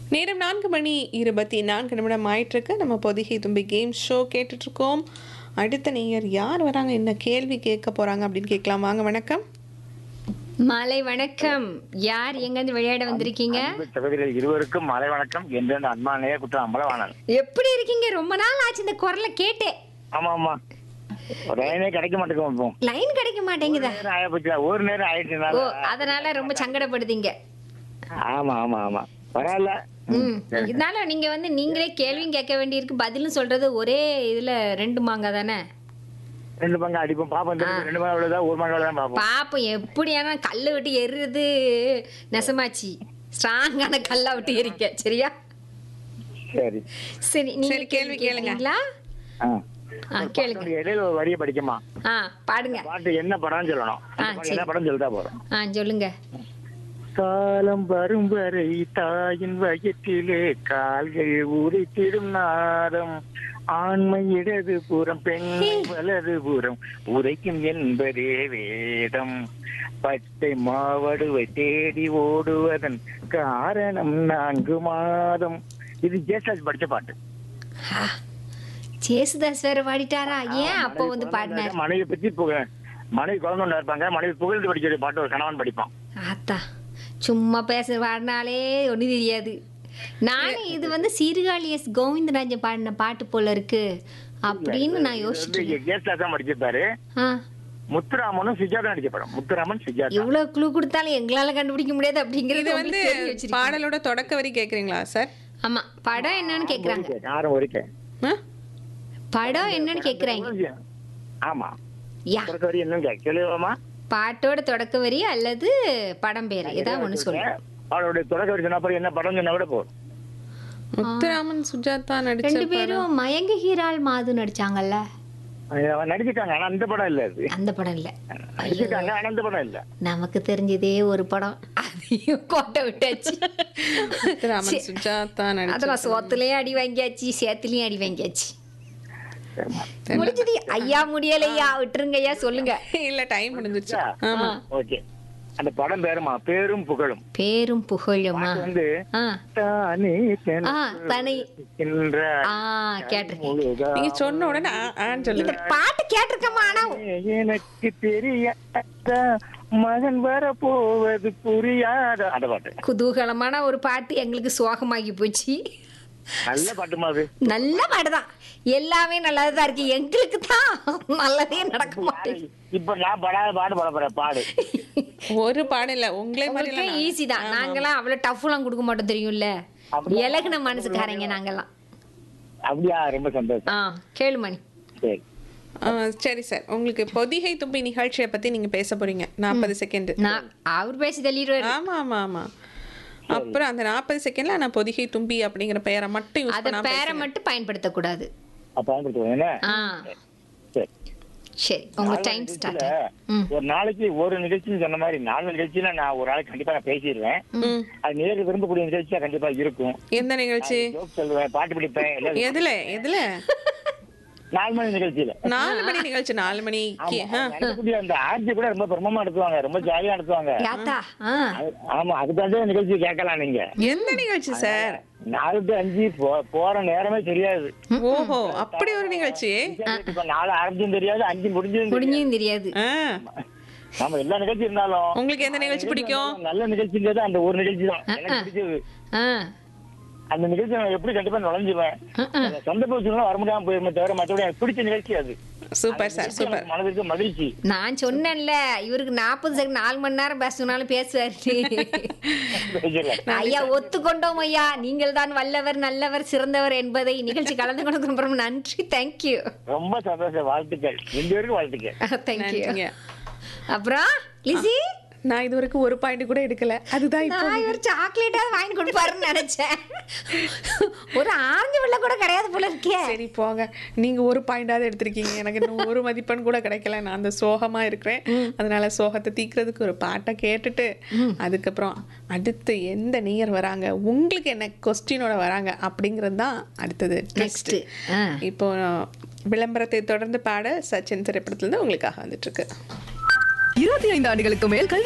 நேரம் நான்கு மணி இருபத்தி நான்கு நிமிடம் ஆயிட்டிருக்கு நம்ம பொதிகை தும்பி கேம் ஷோ கேட்டுட்ருக்கோம் அடுத்த நேயர் யார் வராங்க என்ன கேள்வி கேட்க போகிறாங்க அப்படின்னு கேட்கலாம் வாங்க வணக்கம் மாலை வணக்கம் யார் எங்கிருந்து விளையாட வந்திருக்கீங்க அன்பு சகோதரர்கள் இருவருக்கும் மாலை வணக்கம் என்று அன்பானையே குற்றம் அம்பலவாணன் எப்படி இருக்கீங்க ரொம்ப நாள் ஆச்சு இந்த குரலை கேட்டே ஆமா ஆமா ஒரு லைனே கிடைக்க மாட்டேங்குது இப்போ லைன் கிடைக்க மாட்டேங்குதா நேரம் ஆய போச்சு ஒரு நேரம் ஓ ஆயிடுச்சுனால அதனால ரொம்ப சங்கடப்படுதீங்க ஆமா ஆமா ஆமா பரவாயில்ல ம் இருந்தாலும் நீங்க வந்து நீங்களே கேள்வியும் கேட்க வேண்டியிருக்கு பதிலும் சொல்றது ஒரே இதுல ரெண்டு மாங்காய் தானே ரெண்டு பங்கு அடிப்போம் பாப்போம் திருப்பி ரெண்டு மணி அவ்வளவுதான் ஒரு மணி அவ்வளவுதான் பாப்போம் பாப்போம் எப்படியானா கல்லை விட்டு எறுறது நெசமாச்சு ஸ்ட்ராங்கான கல்லா விட்டு எரிக்க சரியா சரி சரி நீங்க சரி, கேள்வி கேளுங்க. கேளுங்களா ஆ. ஆ கேளுங்க பாட்டுடைய இடையில ஒரு வரியை படிக்குமா ஆ பாடுங்க பாட்டு என்ன படம்னு சொல்லணும் ஆ, அந்த பாட்டு சரி. என்ன படம் சொல்லிட்டா போறோம் ஆ சொல்லுங்க காலம் வரும் வரை தாயின் வயிற்றிலே கால்கள் உரைத்திடும் நாதம் ஆண்மை இடது புறம் பெண்மை வலது புறம் உரைக்கும் என்பதே வேதம் பச்சை மாவடுவை தேடி ஓடுவதன் காரணம் நான்கு மாதம் இது ஜேசாஜ் படிச்ச பாட்டு ஆ, ஜேசுதாஸ் வேற பாடிட்டாரா ஏன் அப்போ வந்து பாடினார் மனைவி பத்தி புக மனைவி குழந்தை ஒண்ணு இருப்பாங்க மனைவி புகழ்ந்து படிக்கிற பாட்டு ஒரு கணவன் படிப்பான் ஆத்தா சும்மா பேச பாடினாலே ஒன்றும் தெரியாது நானே இது வந்து சீர்காழி எஸ் கோவிந்தராஜன் பாடின பாட்டு போல இருக்கு அப்படின்னு நான் யோசிச்சுட்டு இருந்தேன். ஜேசாஜ் தான் படிச்சிருப்பாரு ஆ முத்துராமனும் சுஜாதா நடிச்ச படம் முத்துராமன் சுஜாதா எவ்வளவு குழு கொடுத்தாலும் எங்களால கண்டுபிடிக்க முடியாது அப்படிங்கறது இது வந்து உங்களுக்கு தெரிஞ்சு வச்சிருக்கீங்க. பாடலோட தொடக்க வரி கேட்குறீங்களா சார் ஆமா படம் என்னன்னு கேக்குறாங்க யாரும் ஒருக்க ஆ படம் என்னன்னு கேக்குறாங்க ஆமா யா பொறுத்த வரையும் என்னன்னு கேட்க சொல்லுவோமா பாட்டோட தொடக்க வரி அல்லது படம் பேரு ஏதாவது ஒண்ணு சொல்லு அவளுடைய தொடக்க வரி சொன்ன அப்புறம் என்ன படம் சொன்னா கூட போதும் முத்துராமன் சுஜாதா நடிச்ச ரெண்டு படம் பேரும் மயங்குகிறாள் மாது நடிச்சாங்கல்ல அவன் நடிச்சிட்டாங்க ஆனா அந்த படம் இல்ல அது அந்த படம் இல்ல நடிச்சிட்டாங்க ஆனா அந்த படம் இல்ல நமக்கு தெரிஞ்சதே ஒரு படம் அதையும் கோட்டை விட்டாச்சு முத்துராமன் சுஜாதா நடிச்ச அதெல்லாம் சோத்துலயும் அடி வாங்கியாச்சு சேத்துலயும் அடி வாங்கியாச்சு சரிம்மா. முடிஞ்சது ஐயா முடியலையா விட்டுருங்க ஐயா சொல்லுங்க இல்ல டைம் முடிஞ்சிருச்சு ஆமா ஓகே அந்த படம் பேருமா பேரும் புகழும் பேரும் புகழுமா அது வந்து ஆ தானே ஆ தனி தனக்கின்ற ஆ கேட்டிருக்கேன் முழுதா நீங்க சொன்ன உடனே ஆ, ஆன்னு இந்த சொல்லுங்க பாட்டு கேட்டிருக்கமா ஆனா எனக்கு தெரியாத மகன் வர போவது புரியாத அந்த பாட்டு குதூகலமான ஒரு பாட்டு எங்களுக்கு சோகமாகி போச்சு நல்ல பாட்டுமா அது நல்ல பாட்டு தான் எல்லாமே நல்லதுதான் இருக்கு எங்களுக்கு தான் நல்லதே நடக்க மாட்டேங்குது இப்ப நான் படாத பாடு பாட போறேன் பாடு ஒரு பாடம் இல்ல உங்களே மாதிரி உங்களுக்கு இல்ல ஈஸி தான் நாங்கெல்லாம் அவ்வளவு டஃப்லாம் கொடுக்க மாட்டோம் தெரியும்ல அப்படியா? இலகுன மனசுக்காரங்க நாங்கெல்லாம் அப்படியா ரொம்ப சந்தோஷம் ஆ கேளு மணி சரி ஆ, சரி சார் உங்களுக்கு பொதிகை தும்பி நிகழ்ச்சியை பத்தி நீங்க பேச போறீங்க நாற்பது செகண்ட் நான் அவர் பேசி தள்ளிடுவாரு ஆமா ஆமா ஆமா அப்புறம் அந்த நாற்பது செகண்ட்ல நான் பொதிகை தும்பி அப்படிங்கிற பெயரை மட்டும் யூஸ் அத பண்ணாம பேரை மட்டும் பயன்படுத்தக்கூடாது அப்ப பயன்படுத்துவோம் என்ன ஆ சரி சரி உங்க நாலு டைம் ஸ்டார்ட் நிகழ்ச்சியில ம் ஒரு நாளைக்கு ஒரு நிகழ்ச்சின்னு சொன்ன மாதிரி நாலு நிகழ்ச்சியில நான் ஒரு நாளைக்கு கண்டிப்பா நான் பேசிடுவேன் ம். அது நேரில் விரும்பக்கூடிய நிகழ்ச்சியா கண்டிப்பா இருக்கும் எந்த நிகழ்ச்சி ஜோக் சொல்லுவேன் பாட்டு பிடிப்பேன் எல்லாம் எதுல எதுல நாலு மணி நிகழ்ச்சியில நாலு மணி நிகழ்ச்சி நாலு மணிக்கு ஆ. நடக்கக்கூடிய அந்த ஆட்சி கூட ரொம்ப பிரமமா நடத்துவாங்க ரொம்ப ஜாலியா நடத்துவாங்க யாத்தா ஆ அது- ஆமா அதுக்காக நிகழ்ச்சி கேட்கலாம் நீங்க எந்த நிகழ்ச்சி சார் நாலு டு அஞ்சு போ- போற நேரமே தெரியாது ஓஹோ அப்படி ஒரு நிகழ்ச்சி இப்ப நாலு ஆரம்பிச்சும் தெரியாது அஞ்சு முடிஞ்சும் தெரியாது. முடிஞ்சும் தெரியாது ஆ. நம்ம எல்லா நிகழ்ச்சி இருந்தாலும் உங்களுக்கு எந்த நிகழ்ச்சி பிடிக்கும் நல்ல நிகழ்ச்சிங்கிறது அந்த ஒரு நிகழ்ச்சி தான் எனக்கு பிடிச்சது ஆ அந்த நிகழ்ச்சி நான் எப்படி கண்டிப்பா நுழைஞ்சுவேன் அந்த சொந்த பகுதியில வர முடியாம போயிருமே தவிர மற்றபடி எனக்கு பிடிச்ச நிகழ்ச்சி அது சூப்பர் சார் சூப்பர் எனக்கு மனதிற்கு மகிழ்ச்சி நான் சொன்னேன்ல இவருக்கு நாற்பது செகண்ட் நாலு மணி நேரம் பேசணும்னாலும் பேசுவாரு பேசல. ஐயா ஒத்துக்கொண்டோம் ஐயா நீங்கள் தான் வல்லவர் நல்லவர் சிறந்தவர் என்பதை நிகழ்ச்சி கலந்து கொண்டு ரொம்ப நன்றி தேங்க்யூ ரொம்ப சந்தோஷம் வாழ்த்துக்கள் ரெண்டு பேருக்கும் வாழ்த்துக்கள் தேங்க்யூ நன்றிங்க அப்புறம் லிசி நான் இது வரைக்கும் ஒரு பாயிண்ட் கூட எடுக்கல அதுதான் இப்போ நான் இவர் சாக்லேட்டாவது வாங்கி கொடுப்பாருன்னு நினைச்சேன் ஒரு ஆரஞ்சு வெள்ளை கூட கிடையாது போல இருக்கே சரி போங்க நீங்க ஒரு பாயிண்டாவது எடுத்திருக்கீங்க எனக்கு இன்னும் ஒரு மதிப்பெண் கூட கிடைக்கல நான் அந்த சோகமா இருக்கிறேன் அதனால சோகத்தை தீக்கிறதுக்கு ஒரு பாட்டை கேட்டுட்டு அதுக்கப்புறம் அடுத்து எந்த நேயர் வராங்க உங்களுக்கு என்ன கொஸ்டினோட வராங்க அப்படிங்கிறது தான் அடுத்தது நெக்ஸ்ட் நெக்ஸ்ட் இப்போ விளம்பரத்தை தொடர்ந்து பாட சச்சின் திரைப்படத்துல இருந்து உங்களுக்காக வந்துட்டு இருக்கு இருபத்தி ஐந்து ஆண்டுகளுக்கு மேல் கல்வி